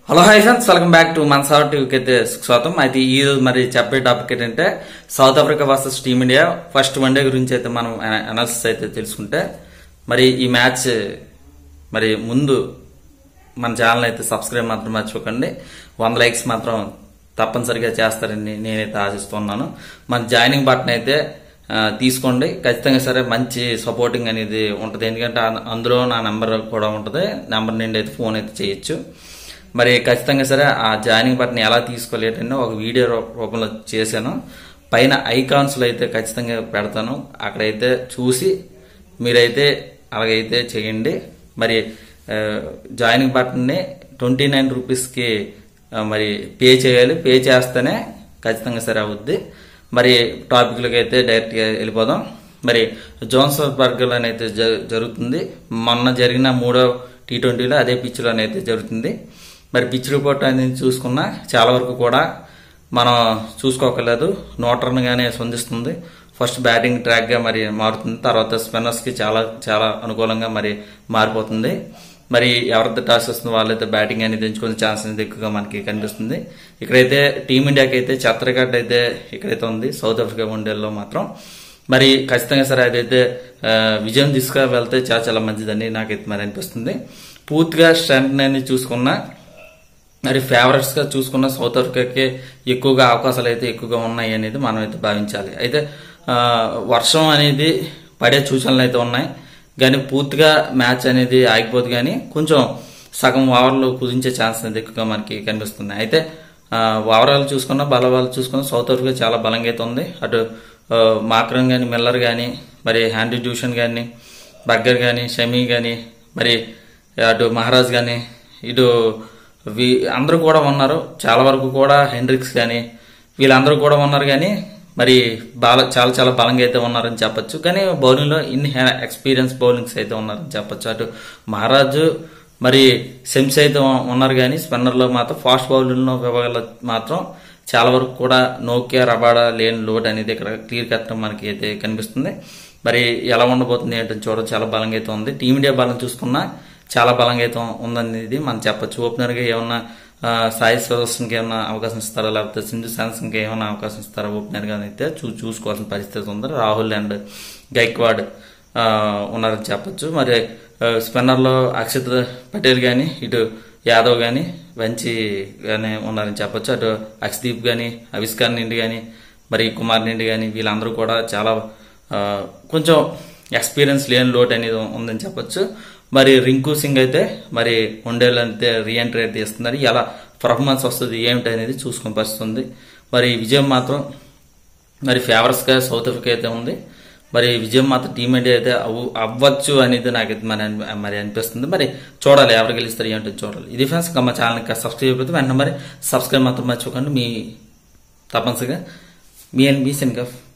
hello hi friends welcome back to మన south టీవీకి అయితే స్వాగతం అయితే ఈ రోజు మరి చెప్పే టాపిక్ ఏంటంటే South Africa versus team India first one day గురించి అయితే మనం అనాలిసిస్ అయితే తెలుసుకుంటే మరి ఈ మ్యాచ్ మరి ముందు మన ఛానల్ అయితే సబ్స్క్రైబ్ మాత్రం మర్చిపోకండి వంద లైక్స్ మాత్రం తప్పనిసరిగా చేస్తారని నేనైతే ఆశిస్తున్నాను మన జాయినింగ్ బటన్ అయితే ఆ, తీసుకోండి ఖచ్చితంగా సరే మంచి సపోర్టింగ్ అనేది ఉంటుంది ఎందుకంటే ఆ- అందులో నా నెంబర్ కూడా ఉంటుంది నెంబర్ నుండి అయితే ఫోన్ అయితే చేయొచ్చు మరి ఖచ్చితంగా సరే ఆ జాయినింగ్ బటన్ ఎలా తీసుకోలేటంటే ఒక వీడియో రూ- రూపంలో చేశాను పైన ఐకాన్స్లో అయితే ఖచ్చితంగా పెడతాను అక్కడైతే చూసి మీరైతే అలాగైతే చేయండి మరి ఆ, జాయినింగ్ బటన్ని ట్వంటీ నైన్ రూపీస్కి ఆ, మరి పే చేయాలి పే చేస్తేనే ఖచ్చితంగా సరే అవుద్ది మరి టాపిక్లకి అయితే డైరెక్ట్గా వెళ్ళిపోదాం మరి జోన్స్బర్గ్లో అయితే జ- జరుగుతుంది మొన్న జరిగిన మూడో టీ ట్వంటీలో అదే పిచ్లో అయితే జరుగుతుంది మరి పిచ్ రిపోర్ట్ అనేది చూసుకున్నా చాలా వరకు కూడా మనం చూసుకోకలేదు నూట రన్గానే స్పందిస్తుంది ఫస్ట్ బ్యాటింగ్ ట్రాక్గా మరి మారుతుంది తర్వాత స్పిన్నర్స్కి చాలా చాలా అనుకూలంగా మరి మారిపోతుంది మరి ఎవరైతే టాస్ వస్తుందో వాళ్ళైతే బ్యాటింగ్ అనేది ఎంచుకునే ఛాన్స్ అనేది ఎక్కువగా మనకి కనిపిస్తుంది ఇక్కడైతే టీమిండియాకి అయితే ఛత్రగడ్డ అయితే ఇక్కడైతే ఉంది సౌత్ ఆఫ్రికా వన్డేల్లో మాత్రం మరి ఖచ్చితంగా సరే అదైతే ఆ, విజయం తీసుకు వెళ్తే చాలా చాలా మంచిదని నాకైతే మరి అనిపిస్తుంది పూర్తిగా స్ట్రెంత్ అనేది చూసుకున్నా మరి ఫేవరెట్స్ గా చూసుకున్న సౌత్ ఆఫ్రికాకి ఎక్కువగా అవకాశాలు అయితే ఎక్కువగా ఉన్నాయి అనేది మనం అయితే భావించాలి అయితే ఆ, వర్షం అనేది పడే సూచనలు అయితే ఉన్నాయి కానీ పూర్తిగా మ్యాచ్ అనేది ఆగిపోదు కానీ కొంచెం సగం ఓవర్లు కుదించే ఛాన్స్ అనేది ఎక్కువగా మనకి కనిపిస్తుంది అయితే ఓవరాల్ చూసుకున్న బలవాళ్ళు చూసుకున్న సౌత్ ఆఫ్రికా చాలా బలంగా అయితే ఉంది అటు మాక్రన్ కానీ మిల్లర్ కానీ మరి హ్యాండీ ట్యూషన్ కానీ బగ్గర్ కానీ షమీ కానీ మరి అటు మహారాజ్ కానీ ఇటు వీ- అందరూ కూడా ఉన్నారు చాలా వరకు కూడా హెండ్రిక్స్ కానీ వీళ్ళందరూ కూడా ఉన్నారు కానీ మరి బాల చాలా చాలా బలంగా అయితే ఉన్నారని చెప్పొచ్చు కానీ బౌలింగ్ లో ఇన్ని ఎక్స్పీరియన్స్ బౌలింగ్స్ అయితే ఉన్నారని చెప్పొచ్చు అటు మహారాజు మరి సెమ్స్ అయితే ఉన్నారు కానీ స్పిన్నర్ లో మాత్రం ఫాస్ట్ బౌలింగ్ లో విభాగాల్లో మాత్రం చాలా వరకు కూడా నోకియా రబాడా లేని లోడ్ అనేది ఇక్కడ క్లియర్ కట్ మనకి అయితే కనిపిస్తుంది మరి ఎలా ఉండబోతుంది ఏంటని చూడ చాలా బలంగా అయితే ఉంది టీమిండియా బలం చూసుకున్నా చాలా బలంగా అయితే ఉందనేది మనం చెప్పొచ్చు ఓపెనర్ గా ఏమన్నా ఆ, సాయి సుదర్శన్ కి ఏమన్నా అవకాశం ఇస్తారా లేకపోతే సింధు శాంసన్ కి ఏమన్నా అవకాశం ఇస్తారా ఓపెనర్ గా అయితే చూ చూసుకోవాల్సిన పరిస్థితి ఉంది రాహుల్ అండ్ గైక్వాడ్ ఆ, ఉన్నారని చెప్పొచ్చు మరి స్పిన్నర్ లో అక్షత్ పటేల్ గాని ఇటు యాదవ్ గాని వంచి గానీ ఉన్నారని చెప్పొచ్చు అటు అక్షదీప్ గాని అవిష్కార్ నిండి గాని మరి కుమార్ నిండి గాని వీళ్ళందరూ కూడా చాలా ఆ, కొంచెం ఎక్స్పీరియన్స్ లేని లోటు అనేది ఉందని చెప్పొచ్చు మరి రింకు సింగ్ అయితే మరి వన్డేలో అయితే రీఎంట్రీ అయితే ఇస్తున్నారు ఎలా పర్ఫార్మెన్స్ వస్తుంది ఏమిటి అనేది చూసుకొని పరిస్థితుంది మరి విజయం మాత్రం మరి ఫేవర్స్ గా సౌత్ ఆఫ్రికా అయితే ఉంది మరి విజయం మాత్రం టీం ఇండియా అయితే అవ్వ- అవ్వచ్చు అనేది నాకు అయితే మరి అనిపి- మరి అనిపిస్తుంది మరి చూడాలి ఎవరు గెలుస్తారు ఏంటో చూడాలి ఇది ఫ్రెండ్స్ ఇంకా మా ఛానల్కి సబ్స్క్రైబ్ అయితే వెంటనే మరి సబ్స్క్రైబ్ మాత్రం మర్చిపోకండి మీ తప్పనిసరిగా మీ అండ్ మీ సెన్కఫ్